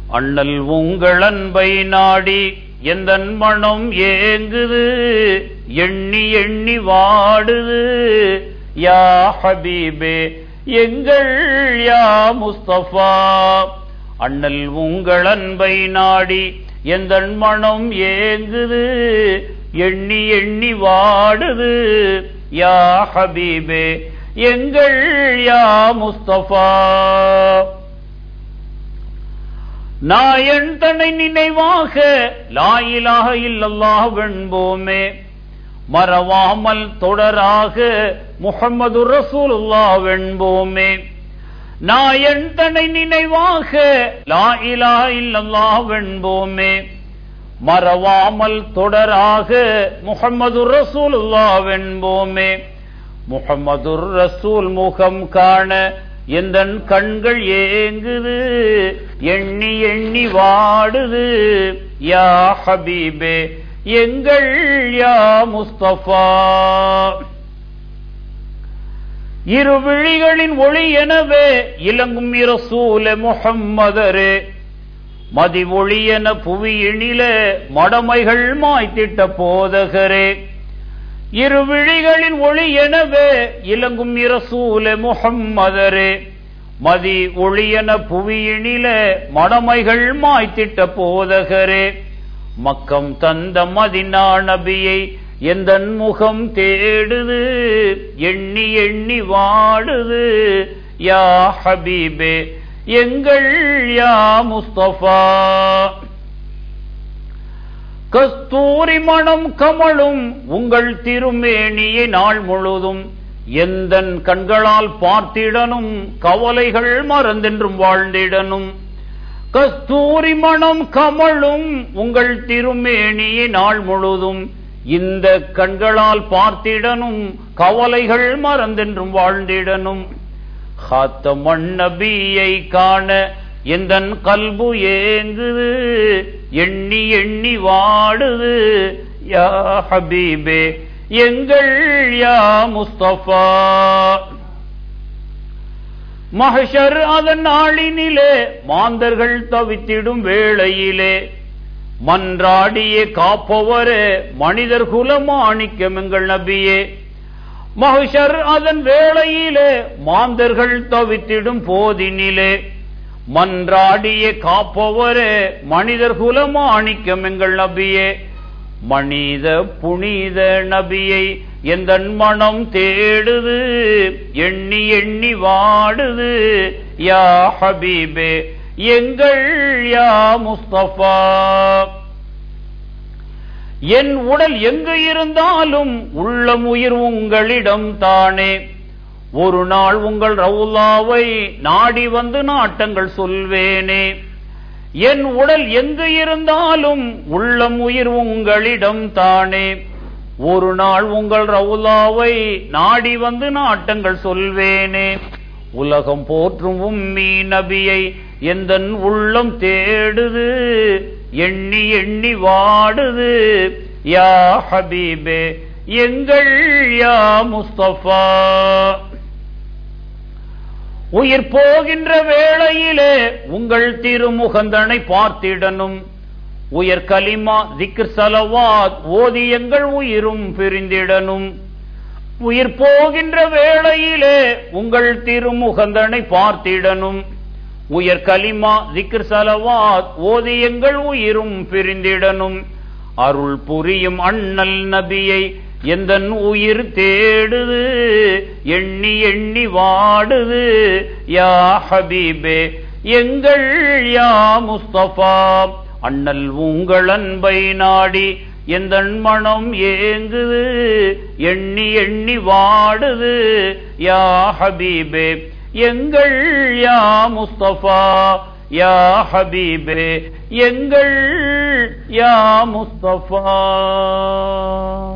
அண்ணல் உங்கள் அன்பை நாடி எந்த மனம் ஏங்குது எண்ணி எண்ணி வாடுது யா ஹபீபே எங்கள் யா முஸ்தபா அண்ணல் உங்கள் அன்பை நாடி எந்த மனம் ஏங்குது எண்ணி எண்ணி வாடுது யா ஹபீபே எங்கள் யா முஸ்தபா நாயன் தன்னை நினைவாக லாயிலாக இல்லல்லாஹ் வெண்போமே மறவாமல் தொடராக முகமது ரசூலுல்லாஹ் வெண்போமே நாயன் தன்னை நினைவாக லாயிலாக இல்லல்லாஹ் வெண்போமே மறவாமல் தொடராக முகமது ரசூலுல்லாஹ் வெண்போமே முகமது ரசூல் முகம் காண எந்த கண்கள் ஏங்குது எண்ணி எண்ணி வாடுது யா ஹபீபே எங்கள் யா முஸ்தபா இரு விழிகளின் ஒளி எனவே இலங்கும் இரசூல முகம்மதரே மதி ஒளி என புவியினில மடமைகள் மாய்த்திட்ட போதகரே இரு விழிகளின் ஒளி எனவே இலங்கும் இரசூல முகம்மதரே மதி ஒளியன புவியினில மடமைகள் மாய்த்திட்ட போதகரே மக்கம் தந்த மதினா நபியை எந்த முகம் தேடுது எண்ணி எண்ணி வாடுது யா ஹபீபே எங்கள் யா முஸ்தபா கஸ்தூரி மணம் கமழும் உங்கள் திருமேனியை நாள் முழுதும் எந்த கண்களால் பார்த்திடனும் கவலைகள் மறந்தென்றும் வாழ்ந்திடனும் கஸ்தூரி மணம் கமழும் உங்கள் திருமேனியை நாள் முழுதும் இந்த கண்களால் பார்த்திடனும் கவலைகள் மறந்தென்றும் வாழ்ந்திடனும் காத்த மண்ணபியை காண எந்தன் கல்பு ஏங்குது எண்ணி எண்ணி வாடுது யா ஹபீபே எங்கள் யா முஸ்தபா மஹஷர் அதன் நாளினிலே மாந்தர்கள் தவித்திடும் வேளையிலே மன்றாடியே காப்பவரே மனிதர் குலமாணிக்கம் எங்கள் நபியே மஹஷர் அதன் வேளையிலே மாந்தர்கள் தவித்திடும் போதினிலே மன்றாடிய காப்பவரே மனிதர் குலமாணிக்கம் எங்கள் நபியே மனித புனித நபியை எந்த மனம் தேடுது எண்ணி எண்ணி வாடுது யா ஹபீபே எங்கள் யா முஸ்தபா என் உடல் எங்கு இருந்தாலும் உள்ளம் உயிர் உங்களிடம் தானே ஒரு நாள் உங்கள் ரவுலாவை நாடி வந்து நாட்டங்கள் சொல்வேனே என் உடல் எங்கு இருந்தாலும் உள்ளம் உயிர் உங்களிடம் தானே ஒரு நாள் உங்கள் ரவுலாவை நாடி வந்து நாட்டங்கள் சொல்வேனே உலகம் போற்றும் உம்மி நபியை எந்த உள்ளம் தேடுது எண்ணி எண்ணி வாடுது யா ஹபீபே எங்கள் யா முஸ்தபா உயிர் போகின்ற வேளையிலே உங்கள் திருமுகந்தனை பார்த்திடனும் உயர் கலிமா திக்ர் சலவாத் ஓதி எங்கள் உயிரும் பிரிந்திடனும் உயிர் போகின்ற வேளையிலே உங்கள் திருமுகந்தனை பார்த்திடனும் உயர் கலிமா திக்ர் சலவாத் ஓதி எங்கள் உயிரும் பிரிந்திடனும் அருள் புரியும் அண்ணல் நபியை எந்த உயிர் தேடுது எண்ணி எண்ணி வாடுது யா ஹபீபே எங்கள் யா முஸ்தபா அண்ணல் உங்கள் அன்பை நாடி எந்த மனம் ஏங்குது எண்ணி எண்ணி வாடுது யா ஹபீபே எங்கள் யா முஸ்தபா யா ஹபீபே எங்கள் யா முஸ்தபா